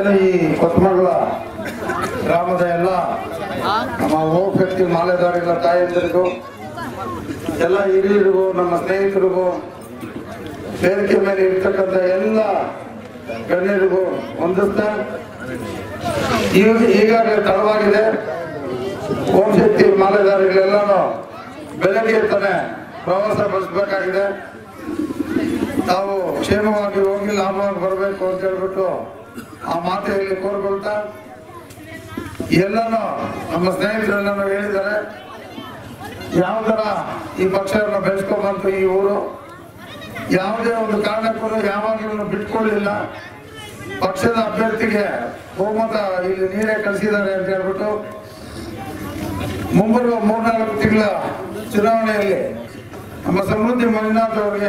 ಏನು ಈ ಕೊತ್ತಮಂಗಲ ಗ್ರಾಮದ ಎಲ್ಲ ನಮ್ಮ ಹೋಪ್ ವ್ಯಕ್ತಿ ಮಾಲೆದಾರಿಗಳ ತಾಯಂದಿರಿಗೂ ಎಲ್ಲ ಹಿರಿಯರಿಗೂ ನಮ್ಮ ಸ್ನೇಹಿತರಿಗೂ ವೇದಿಕೆ ಮೇಲೆ ಇರ್ತಕ್ಕಂಥ ಎಲ್ಲ ಗಣ್ಯರಿಗೂ ಹೊಂದಿಸ್ತಾ ಈಗ ಈಗಾಗಲೇ ತಡವಾಗಿದೆ ಓಂ ಶಕ್ತಿ ಮಾಲೆದಾರಿಗಳೆಲ್ಲನೂ ಬೆಳಗ್ಗೆ ತಾನೆ ಪ್ರವಾಸ ಬಳಸಬೇಕಾಗಿದೆ ತಾವು ಕ್ಷೇಮವಾಗಿ ಹೋಗಿ ಲಾಭವಾಗಿ ಬರಬೇಕು ಅಂತ ಹೇಳ್ಬಿಟ್ಟು ಆ ಮಾತೆಯಲ್ಲಿ ಕೋರ್ಕೊಳ್ತಾ ಎಲ್ಲನೂ ನಮ್ಮ ಸ್ನೇಹಿತರೆಲ್ಲನೂ ಹೇಳಿದ್ದಾರೆ ಯಾವ ಥರ ಈ ಪಕ್ಷವನ್ನು ಬೆಳೆಸ್ಕೊಂಬಂತು ಈ ಊರು ಯಾವುದೇ ಒಂದು ಕಾರಣಕ್ಕೂ ಯಾವಾಗಲೂ ಬಿಟ್ಕೊಳ್ಳಿಲ್ಲ ಪಕ್ಷದ ಅಭ್ಯರ್ಥಿಗೆ ಬಹುಮತ ಇಲ್ಲಿ ನೀರೇ ಕಳಿಸಿದ್ದಾರೆ ಅಂತ ಹೇಳ್ಬಿಟ್ಟು ಮುಂಬರುವ ಮೂರ್ನಾಲ್ಕು ತಿಂಗಳ ಚುನಾವಣೆಯಲ್ಲಿ ನಮ್ಮ ಸಮೃದ್ಧಿ ಮಂಜುನಾಥ್ ಅವರಿಗೆ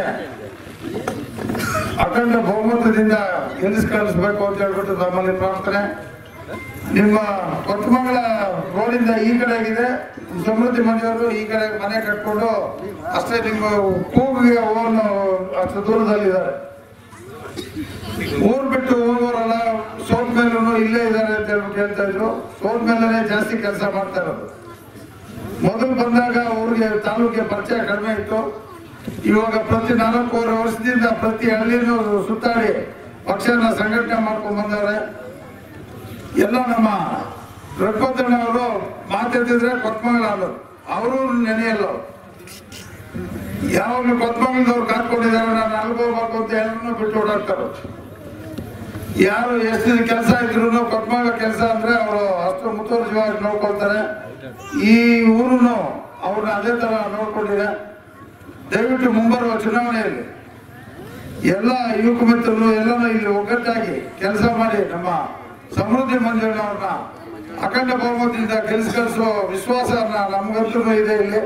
ಅಖಂಡ ಬಹುಮತದಿಂದ ಗೆಲ್ಲಿಸಿ ಕಳಿಸ್ಬೇಕು ಅಂತ ಹೇಳ್ಬಿಟ್ಟು ನಮ್ಮಲ್ಲಿ ಪ್ರಾರ್ಥನೆ ನಿಮ್ಮ ಕೊತ್ತಮಂಗಲ ರೋಡಿಂದ ಈ ಕಡೆಗಿದೆ ಸಮೃದ್ಧಿ ಮಂಜೂರು ಈ ಕಡೆ ಮನೆ ಕಟ್ಕೊಂಡು ಅಷ್ಟೇ ನಿಮ್ಮ ಕೂಗಿಗೆ ಓನು ಅಷ್ಟು ದೂರದಲ್ಲಿದ್ದಾರೆ ಊರ್ ಬಿಟ್ಟು ಹೋಗೋರೆಲ್ಲ ಸೋತ್ ಮೇಲೂ ಇಲ್ಲೇ ಇದ್ದಾರೆ ಅಂತ ಹೇಳ್ಬಿಟ್ಟು ಹೇಳ್ತಾ ಇದ್ರು ಸೋತ್ ಮೇಲೇ ಜಾಸ್ತಿ ಕೆಲಸ ಮಾಡ್ತಾ ಇರೋದು ಮೊದಲು ಬಂದಾಗ ಊರಿಗೆ ತಾಲೂಕಿಗೆ ಪರಿಚಯ ಕಡಿಮೆ ಇತ್ತು ಇವಾಗ ಪ್ರತಿ ನಾಲ್ಕೂವರೆ ವರ್ಷದಿಂದ ಪ್ರತಿ ಹಳ್ಳಿನೂ ಸುತ್ತಾಡಿ ಪಕ್ಷನ ಸಂಘಟನೆ ಮಾಡ್ಕೊಂಡು ಬಂದವ್ರೆ ಎಲ್ಲ ನಮ್ಮ ರಘುಪತಣ್ಣವರು ಮಾತಾಡ್ತಿದ್ರೆ ಕೊತ್ಮಂಗಲ ಅನ್ನೋದು ಅವರು ನೆನೆಯಲ್ಲ ಯಾವಾಗಲೂ ಕೊತ್ಮಂಗಲದವ್ರು ಕಾತ್ಕೊಂಡಿದ್ದಾರೆ ನಾನು ಅಲ್ಗೋಗ್ಬೇಕು ಅಂತ ಎಲ್ಲರೂ ಬಿಟ್ಟು ಓಡಾಡ್ತಾರೆ ಯಾರು ಎಷ್ಟು ಕೆಲಸ ಇದ್ರು ಕೊತ್ಮಂಗಲ ಕೆಲಸ ಅಂದ್ರೆ ಅವರು ಅಷ್ಟು ಮುತುವರ್ಜಿಯಾಗಿ ನೋಡ್ಕೊಳ್ತಾರೆ ಈ ಊರುನು ಅವ್ರನ್ನ ಅದೇ ತರ ನೋಡ್ಕೊಂಡಿದೆ ದಯವಿಟ್ಟು ಮುಂಬರುವ ಚುನಾವಣೆಯಲ್ಲಿ ಎಲ್ಲ ಯುವಕ ಮಿತ್ರರು ಎಲ್ಲರೂ ಇಲ್ಲಿ ಒಗ್ಗಟ್ಟಾಗಿ ಕೆಲಸ ಮಾಡಿ ನಮ್ಮ ಸಮೃದ್ಧಿ ಮಂಜುಳವ್ರನ್ನ ಅಖಂಡ ಬಹುಮತದಿಂದ ಗೆಲ್ಸ್ ಕಳಿಸೋ ವಿಶ್ವಾಸ ನಮ್ಗಂತೂ ಇದೆ ಇಲ್ಲಿ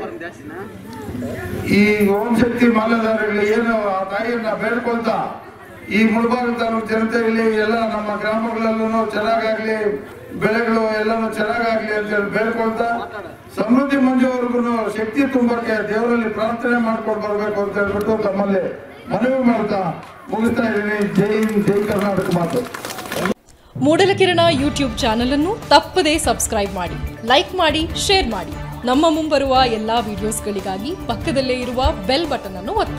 ಈ ಓಂ ಶಕ್ತಿ ಮಾಲೆದಾರರಲ್ಲಿ ಏನು ಆ ತಾಯಿಯನ್ನ ಬೇಡ್ಕೊಳ್ತಾ ಈ ಮುಳಬಾಗ ತಾಲೂಕು ಜನತೆ ಇಲ್ಲಿ ಎಲ್ಲ ನಮ್ಮ ಗ್ರಾಮಗಳಲ್ಲೂ ಚೆನ್ನಾಗಾಗ್ಲಿ ಬೆಳೆಗಳು ಎಲ್ಲಾನು ಚೆನ್ನಾಗಾಗ್ಲಿ ಅಂತ ಹೇಳಿ ಬೇಡ್ಕೊಳ್ತಾ ಸಮೃದ್ಧಿ ಮಂಜು ಅವ್ರಿಗೂ ಶಕ್ತಿ ತುಂಬಕ್ಕೆ ದೇವರಲ್ಲಿ ಪ್ರಾರ್ಥನೆ ಮಾಡ್ಕೊಂಡು ಬರ್ಬೇಕು ಅಂತ ಹೇಳ್ಬಿಟ್ಟು ತಮ್ಮಲ್ಲಿ ಮನವಿ ಮಾಡ್ತಾ ಮುಗಿಸ್ತಾ ಇದ್ದೀನಿ ಜೈ ಹಿಂದ್, ಜೈ ಕರ್ನಾಟಕ ಮಾತು ಮೂಡಲಕಿರಣ ಯೂಟ್ಯೂಬ್ ಚಾನಲ್ ಅನ್ನು ತಪ್ಪದೇ ಸಬ್ಸ್ಕ್ರೈಬ್ ಮಾಡಿ ಲೈಕ್ ಮಾಡಿ ಶೇರ್ ಮಾಡಿ ನಮ್ಮ ಮುಂಬರುವ ಎಲ್ಲಾ ವಿಡಿಯೋಸ್ಗಳಿಗಾಗಿ ಪಕ್ಕದಲ್ಲೇ ಇರುವ ಬೆಲ್ ಬಟನ್ ಅನ್ನು ಒತ್ತಿ